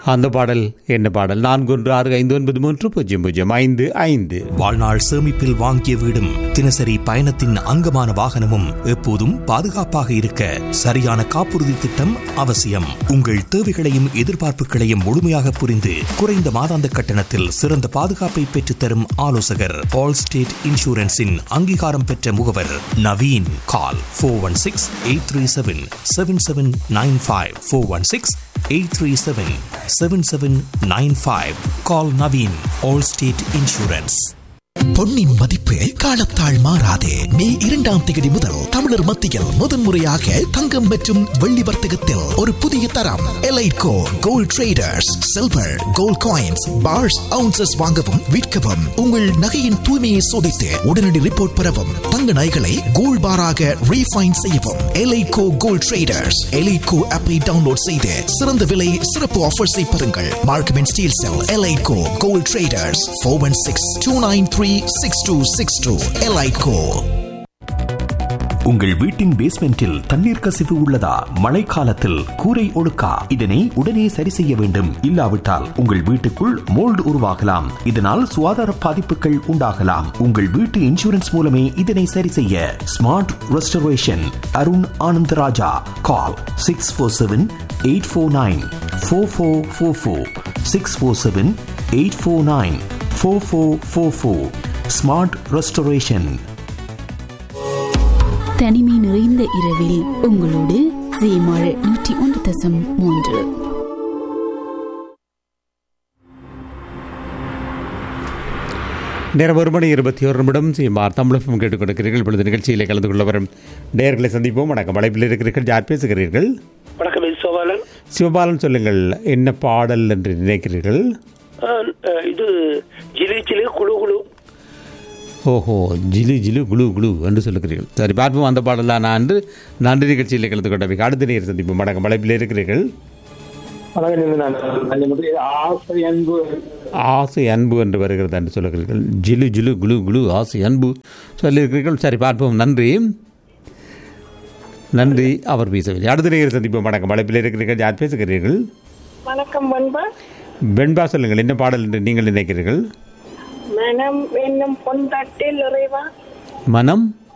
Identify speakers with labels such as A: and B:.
A: அந்த பாடல் என்ன பாடல் நான்கு ஒன்று ஆறு ஐந்து ஒன்பது மூன்று பூஜ்ஜியம் பூஜ்ஜியம் ஐந்து ஐந்து
B: வாழ்நாள் சேமிப்பில் வாங்கிய வீடும் தினசரி பயணத்தின் அங்கமான வாகனமும் எப்போதும் பாதுகாப்பாக இருக்க சரியான காப்புறுதி திட்டம் அவசியம் உங்கள் தேவைகளையும் எதிர்பார்ப்புகளையும் முழுமையாக புரிந்து குறைந்த மாதாந்த கட்டணத்தில் சிறந்த பாதுகாப்பை பெற்றுத்தரும் ஆலோசகர் ஆல் ஸ்டேட் இன்சூரன்ஸின் அங்கீகாரம் பெற்ற முகவர் Naveen call four one six eight three seven seven seven nine five four one six eight three seven seven seven nine five call Naveen Allstate insurance
C: பொன்னின் மதிப்பு காலத்தால் மாறாதே மே இரண்டாம் தேதி முதல் தமிழர் மத்தியில் முதன்முறையாக தங்கம் மற்றும் வெள்ளி வர்த்தகத்தில் ஒரு புதிய தரம் Elitco gold traders silver gold coins bars ounces வாங்கவும் விற்கவும் உங்கள் நகையின் தூய்மையை சோதித்து உடனடி ரிப்போர்ட் பெறவும் தங்க நகைகளை கோல்ட் பாராக ரீஃபைன் செய்யவும் எலைட்கோ கோல்ட் ட்ரேடர்ஸ் எலைட்கோ ஆப்பை டவுன்லோட் செய்து சிறந்த விலை சிறப்பு ஆஃபர்ஸை பெறுங்கள் Markham and Steeles cell Elitco gold traders four one six two nine three six two six two Elitco
B: உங்கள் வீட்டின் பேஸ்மெண்டில் தண்ணீர் கசிவு உள்ளதா மழைக்காலத்தில் கூரை ஒழுக்கா இதனை உடனே சரி செய்ய வேண்டும் இல்லாவிட்டால் உங்கள் வீட்டுக்குள் மோல்டு உருவாகலாம் இதனால் சுகாதார பாதிப்புகள் உண்டாகலாம் உங்கள் வீட்டு இன்சூரன்ஸ் மூலமே இதனை சரி செய்ய smart restoration Arun Anandaraja call six four seven eight four nine four four four four six four seven eight four nine four four four four smart restoration
D: தனிமை நிறைந்த இரவில் உங்களோடு ஜீமாள் நூற்றி ஒன்று தசம் மூன்று
A: நேரம் ஒரு மணி இருபத்தி ஒரு நிமிடம் சீமார் தமிழகம் கேட்டுக் கொடுக்கிறீர்கள் இப்பொழுது நிகழ்ச்சியில் கலந்து கொள்ள வரும் நேர்களை சந்திப்போம் வணக்கம் அழைப்பில் இருக்கிறீர்கள் யார் பேசுகிறீர்கள்
E: வணக்கம் இது சோபாலன்
A: சிவபாலன் சொல்லுங்கள் என்ன பாடல் என்று நினைக்கிறீர்கள்
E: ஆ, அஹ், இது ஜிலி ஜிலி குழு குழு
A: ஓஹோ ஜிலு ஜிலு குளு குளு என்று சொல்லுகிறீர்கள் சரி பார்ப்போம் அந்த பாடலாம் நான் என்று நன்றி நிகழ்ச்சியில் கலந்து கொண்டவை அடுத்த நேர் சந்திப்போம் வணக்கம் அழைப்பில் இருக்கிறீர்கள்
E: வணக்கம் இது நான் அந்த மாதிரி ஆசை அன்பு
A: ஆசை அன்பு என்று வருகிறது என்று சொல்லுகிறீர்கள் ஜிலு ஜிலு குளு குளு ஆசை அன்பு சொல்லியிருக்கிறீர்கள் சரி பார்ப்போம் நன்றி நன்றி அவர் பேசவில்லை அடுத்த நேர் சந்திப்போம் வணக்கம் அழைப்பில் இருக்கிறீர்கள் யார் பேசுகிறீர்கள்
F: வணக்கம் பண்பா
A: வெண்பா சொல்லுங்கள் என்ன பாடல் என்று நீங்கள் நினைக்கிறீர்கள்
F: மனம் என்னும் பொன்தட்டில் இறைவா
A: மனம்